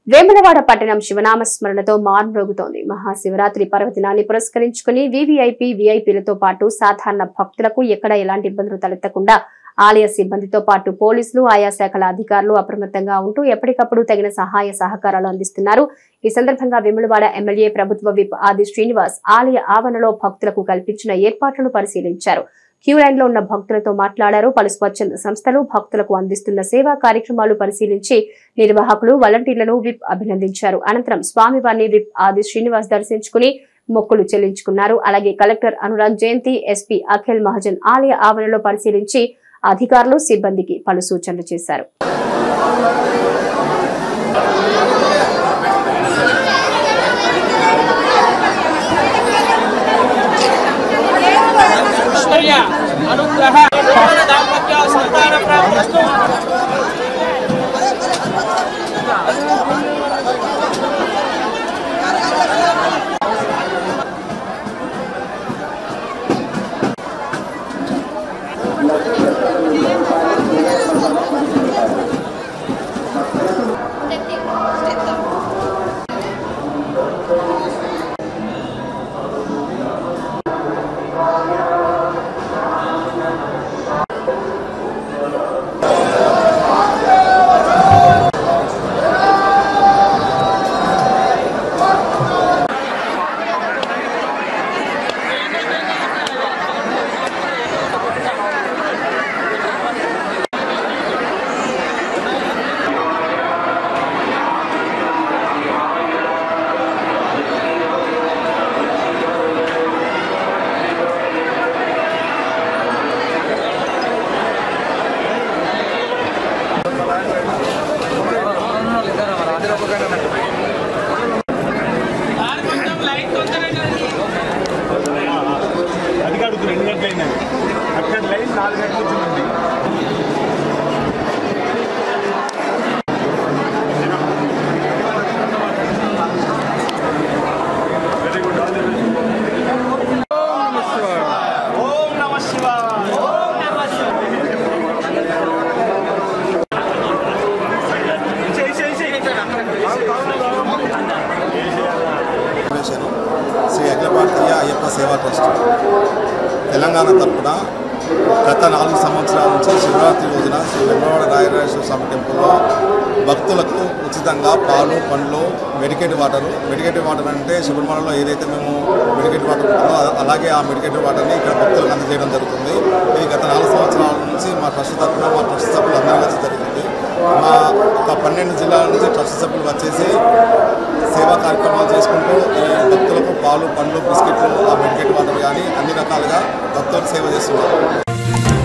వేములవాడ పట్టణం శివనామ స్మరణతో మార్మోగుతోంది మహాశివరాత్రి పర్వదినాన్ని పురస్కరించుకుని వీవీఐపీ వీఐపీలతో పాటు సాధారణ భక్తులకు ఎక్కడ ఎలాంటి ఇబ్బందులు తలెత్తకుండా ఆలయ సిబ్బందితో పాటు పోలీసులు ఆయా శాఖల అధికారులు అప్రమత్తంగా ఉంటూ ఎప్పటికప్పుడు తగిన సహాయ సహకారాలు అందిస్తున్నారు ఈ సందర్భంగా వేములవాడ ఎమ్మెల్యే ప్రభుత్వ విప్ ఆది శ్రీనివాస్ ఆలయ ఆవరణలో భక్తులకు కల్పించిన ఏర్పాట్లను పరిశీలించారు క్యూ లైన్ లో ఉన్న భక్తులతో మాట్లాడారు పలు స్వచ్ఛంద సంస్థలు భక్తులకు అందిస్తున్న సేవా కార్యక్రమాలు పరిశీలించి నిర్వాహకులు వాలంటీర్లను విప్ అభినందించారు అనంతరం స్వామివారిని విప్ ఆది శ్రీనివాస్ దర్శించుకుని మొక్కులు చెల్లించుకున్నారు అలాగే కలెక్టర్ అనురాగ్ జయంతి ఎస్పీ అఖిల్ మహాజన్ ఆలయ ఆవరణలో పరిశీలించి అధికారులు సిబ్బందికి పలు సూచనలు చేశారు ఐశ్వర్య అనుగ్రహ దాంపత్య సంతాన ప్రాప్తిస్తు కొంచెం లైట్ తొందరగా అది కాదు రెండు గంటలు అయిందండి అక్కడ లైన్ నాలుగు గంటలు వచ్చిందండి very good all the best ఓం నమ శివాయ చేయి చేయి చేయి ఫౌండేషన్ శ్రీ అఖిల భారతీయ అయ్యప్ప సేవా ట్రస్ట్ తెలంగాణ తరపున గత నాలుగు సంవత్సరాల నుంచి శివరాత్రి రోజున శ్రీ వెంగళవాడ రాయరాజేశ్వర స్వామి టెంపుల్లో భక్తులకు ఉచితంగా పాలు పండ్లు మెడికేట్ వాటర్ మెడికేట్ వాటర్ అంటే శబరిమలలో ఏదైతే మేము మెడికేట్ వాటర్ ఉంటుందో అ- అలాగే ఆ మెడికేట్ వాటర్ని ఇక్కడ భక్తులకు అందజేయడం జరుగుతుంది ఇది గత నాలుగు సంవత్సరాల నుంచి మా ట్రస్ట్ తరపున మా ట్రస్ట్ సభ్యులు అందరూ కలిసి జరుగుతుంది మా ఒక పన్నెండు జిల్లాల నుంచి ట్రస్ట్ సభ్యులు వచ్చేసి సేవా కార్యక్రమాలు చేసుకుంటూ ఈ భక్తులకు పాలు పండ్లు బిస్కెట్లు ఆ మెడికేట్ వాటర్ కానీ అన్ని రకాలుగా భక్తులకు సేవ చేస్తున్నారు